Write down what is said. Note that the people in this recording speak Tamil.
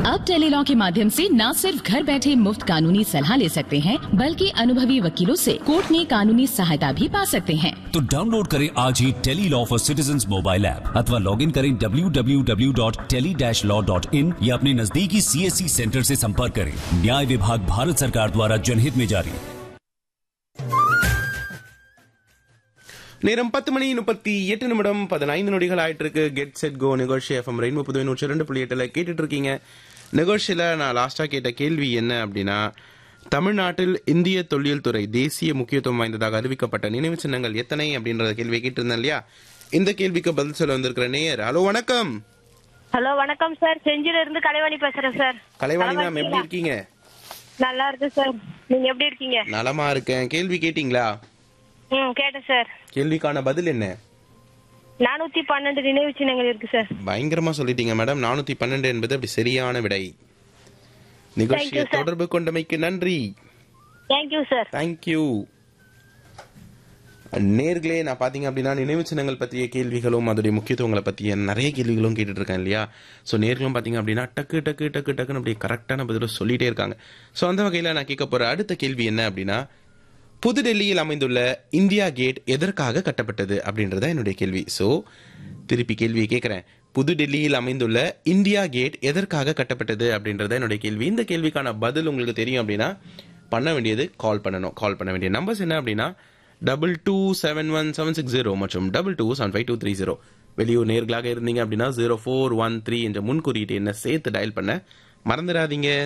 अब टेलीलॉ के माध्यम से न सिर्फ घर बैठे मुफ्त कानूनी सलाह ले सकते हैं बल्कि अनुभवी वकीलों से कोर्ट में कानूनी सहायता भी पा सकते हैं तो डाउनलोड करें आज ही tele law for citizen mobile app अथवा लॉग इन करें www.tele-law.in या अपने नजदीकी सीएससी सेंटर से संपर्क करें न्याय विभाग भारत सरकार द्वारा जनहित में जारी நேரம் பத்து மணி முப்பத்தி எட்டு நிமிடம் பதினைந்து நொடிகள் ஆயிட்டு இருக்கு கெட் செட் கோ நிகழ்ச்சி எஃப்எம் ரெயின்போ புதுவை நூற்றி ரெண்டு புள்ளி எட்டுல கேட்டுட்டு இருக்கீங்க நிகழ்ச்சியில நான் லாஸ்டா கேட்ட கேள்வி என்ன அப்படின்னா தமிழ்நாட்டில் இந்திய தொல்லியல் துறை தேசிய முக்கியத்துவம் வாய்ந்ததாக அறிவிக்கப்பட்ட நினைவு சின்னங்கள் எத்தனை அப்படின்றத கேள்வியை கேட்டிருந்தேன் இல்லையா இந்த கேள்விக்கு பதில் சொல்ல வந்திருக்கிற நேயர் ஹலோ வணக்கம் ஹலோ வணக்கம் சார் செஞ்சில இருந்து கலைவாணி பேசுறேன் சார் கலைவாணி நலமா மேம் எப்படி இருக்கீங்களா? இருக்கீங்க நல்லா இருக்கு சார் நீங்க எப்படி இருக்கீங்க நலமா இருக்கேன் கேள்வி கேட்டீங்களா ம் கேட்டேன் சார் கேள்விக்கான பதில் என்ன நானூத்தி பன்னெண்டு நினைவு சின்னங்கள் இருக்கு சார் பயங்கரமா சொல்லிட்டீங்க மேடம் நானூத்தி பன்னெண்டு என்பது அப்படி சரியான விடை நிகழ்ச்சியை you, sir. தொடர்பு கொண்டமைக்கு நன்றி தேங்க்யூ சார் தேங்க்யூ நேர்களே நான் பாத்தீங்க அப்படின்னா நினைவு சின்னங்கள் பற்றிய கேள்விகளும் அதோடைய முக்கியத்துவங்களை பற்றிய நிறைய கேள்விகளும் கேட்டுட்டு இருக்கேன் இல்லையா ஸோ நேர்களும் பார்த்தீங்க அப்படின்னா டக்கு டக்கு டக்கு டக்குன்னு அப்படியே கரெக்டான பதில சொல்லிட்டே இருக்காங்க ஸோ அந்த வகையில் நான் கேட்க போகிற அடுத்த கேள்வி என்ன அப்படின்னா புதுடெல்லியில் அமைந்துள்ள இந்தியா கேட் எதற்காக கட்டப்பட்டது அப்படின்றத என்னுடைய கேள்வி ஸோ திருப்பி கேள்வியை கேட்குறேன் புதுடெல்லியில் அமைந்துள்ள இந்தியா கேட் எதற்காக கட்டப்பட்டது அப்படின்றத என்னுடைய கேள்வி இந்த கேள்விக்கான பதில் உங்களுக்கு தெரியும் அப்படின்னா பண்ண வேண்டியது கால் பண்ணணும் கால் பண்ண வேண்டிய நம்பர்ஸ் என்ன அப்படின்னா double two seven one seven six zero மற்றும் double two seven five two three zero வெளியூர் நேர்களாக இருந்தீங்க அப்படின்னா ஜீரோ ஃபோர் ஒன் த்ரீ என்ற முன்குறியீட்டு என்ன சேர்த்து டயல் பண்ண மறந்துடாதீங்க